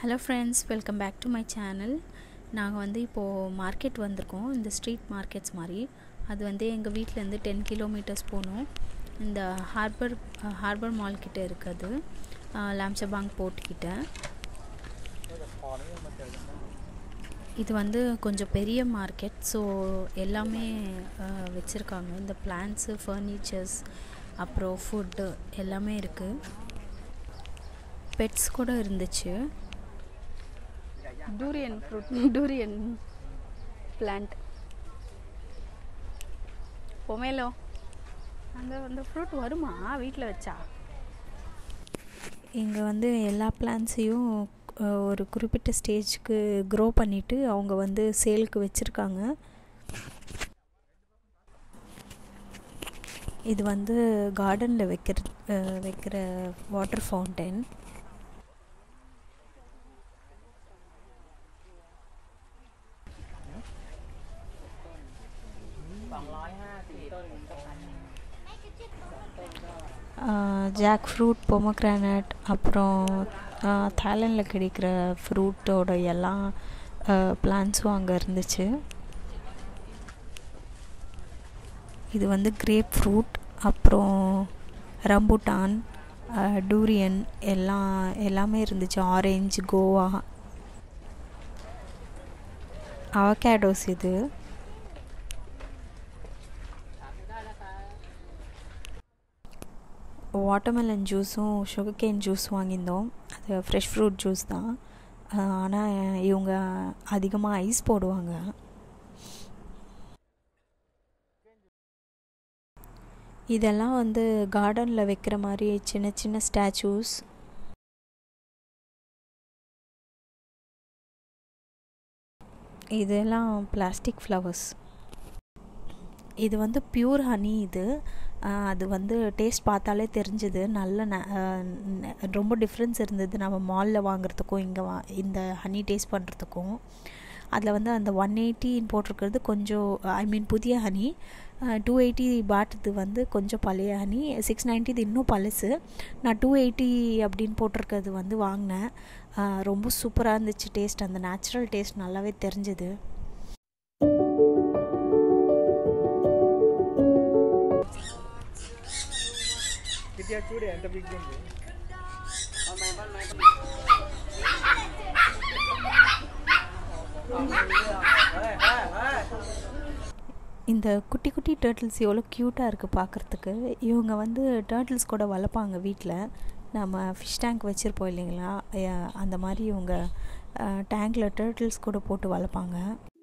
hello friends welcome back to my channel நாங்கள் வந்து இப்போது மார்க்கெட் வந்திருக்கோம் இந்த ஸ்ட்ரீட் மார்க்கெட்ஸ் மாதிரி அது வந்து எங்கள் வீட்டிலேருந்து டென் கிலோமீட்டர்ஸ் போகணும் இந்த ஹார்பர் ஹார்பர் மால் கிட்ட இருக்குது லாம்சபாங் போர்ட்கிட்ட இது வந்து கொஞ்சம் பெரிய மார்க்கெட் ஸோ எல்லாமே வச்சுருக்காங்க இந்த பிளான்ஸு ஃபர்னிச்சர்ஸ் அப்புறம் ஃபுட்டு எல்லாமே இருக்குது பெட்ஸ் கூட இருந்துச்சு durian fruit durian plant pomelo அந்த அந்த ஃப்ரூட் வருமா வீட்டில் வச்சா இங்கே வந்து எல்லா பிளான்ஸையும் ஒரு குறிப்பிட்ட ஸ்டேஜ்க்கு க்ரோ பண்ணிவிட்டு அவங்க வந்து சேலுக்கு வச்சுருக்காங்க இது வந்து கார்டனில் வைக்கிற வைக்கிற water fountain jackfruit pomegranate அப்புறம் தாய்லாண்டில் கிடைக்கிற ஃப்ரூட்டோட எல்லா பிளான்ஸும் அங்கே இருந்துச்சு இது வந்து கிரேப் ஃப்ரூட் அப்புறம் ரம்புட்டான் டூரியன் எல்லாம் எல்லாமே இருந்துச்சு ஆரஞ்சு கோவா அவகேடோஸ் இது வாட்டர்மெலன் ஜூஸும் சுகர் கேன் ஜூஸ் வாங்கியிருந்தோம் அது ஃப்ரெஷ் ஃப்ரூட் ஜூஸ் தான் ஆனால் இவங்க அதிகமாக ஐஸ் போடுவாங்க இதெல்லாம் வந்து கார்டனில் வைக்கிற மாதிரி சின்ன சின்ன ஸ்டாச்சூஸ் இதெல்லாம் பிளாஸ்டிக் ஃப்ளவர்ஸ் இது வந்து பியூர் ஹனி இது அது வந்து டேஸ்ட் பார்த்தாலே தெரிஞ்சுது நல்ல ரொம்ப டிஃப்ரென்ஸ் இருந்தது நம்ம மாலில் வாங்குறதுக்கும் இங்கே வா இந்த ஹனி டேஸ்ட் பண்ணுறதுக்கும் அதில் வந்து அந்த ஒன் எயிட்டின்னு போட்டிருக்கிறது கொஞ்சம் ஐ மீன் புதிய ஹனி டூ எயிட்டி பாட்டுது வந்து கொஞ்சம் பழைய ஹனி சிக்ஸ் நைன்ட்டிது இன்னும் பழசு நான் டூ எயிட்டி அப்படின்னு போட்டிருக்கிறது வந்து வாங்கினேன் ரொம்ப சூப்பராக இருந்துச்சு டேஸ்ட் அந்த நேச்சுரல் டேஸ்ட் நல்லாவே தெரிஞ்சுது చూడు ఎంత బిగ్ ఉంది இந்த குட்டி குட்டி டேர்ட்டில்ஸ் எவ்வளோ க்யூட்டாக இருக்குது பார்க்குறதுக்கு இவங்க வந்து டேர்ட்டில்ஸ் கூட வளர்ப்பாங்க வீட்டில் நம்ம ஃபிஷ் டேங்க் வச்சுருப்போம் இல்லைங்களா அந்த மாதிரி இவங்க டேங்கில் டேர்ட்டில்ஸ் கூட போட்டு வளர்ப்பாங்க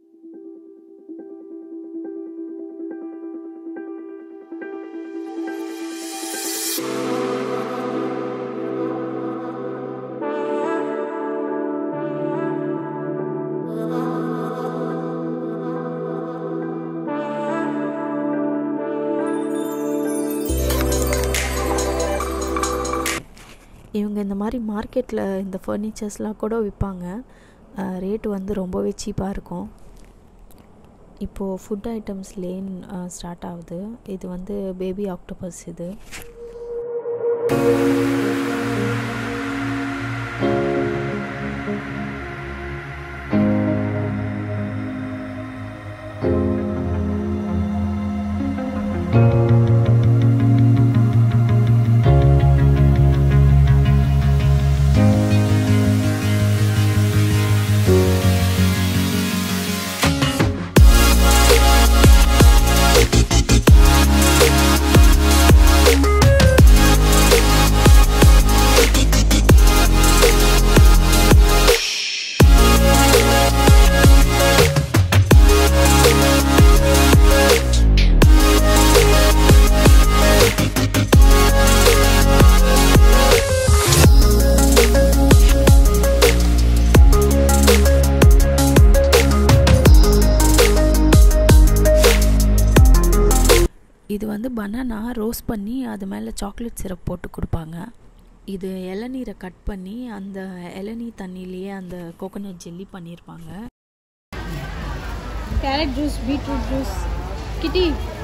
இவங்க இந்த மாதிரி மார்க்கெட்டில் இந்த ஃபர்னிச்சர்ஸ்லாம் கூட விற்பாங்க ரேட்டு வந்து ரொம்பவே சீப்பாக இருக்கும் இப்போது ஃபுட் ஐட்டம்ஸ் லேன் ஸ்டார்ட் ஆகுது இது வந்து பேபி ஆக்டோபஸ் இது இது வந்து பனானா ரோஸ்ட் பண்ணி அது மேலே சாக்லேட் சிரப் போட்டு கொடுப்பாங்க இது இளநீரை கட் பண்ணி அந்த இளநீர் தண்ணியிலேயே அந்த கோகோனட் ஜெல்லி பண்ணியிருப்பாங்க கேரட் ஜூஸ் பீட்ரூட் ஜூஸ் கிட்டி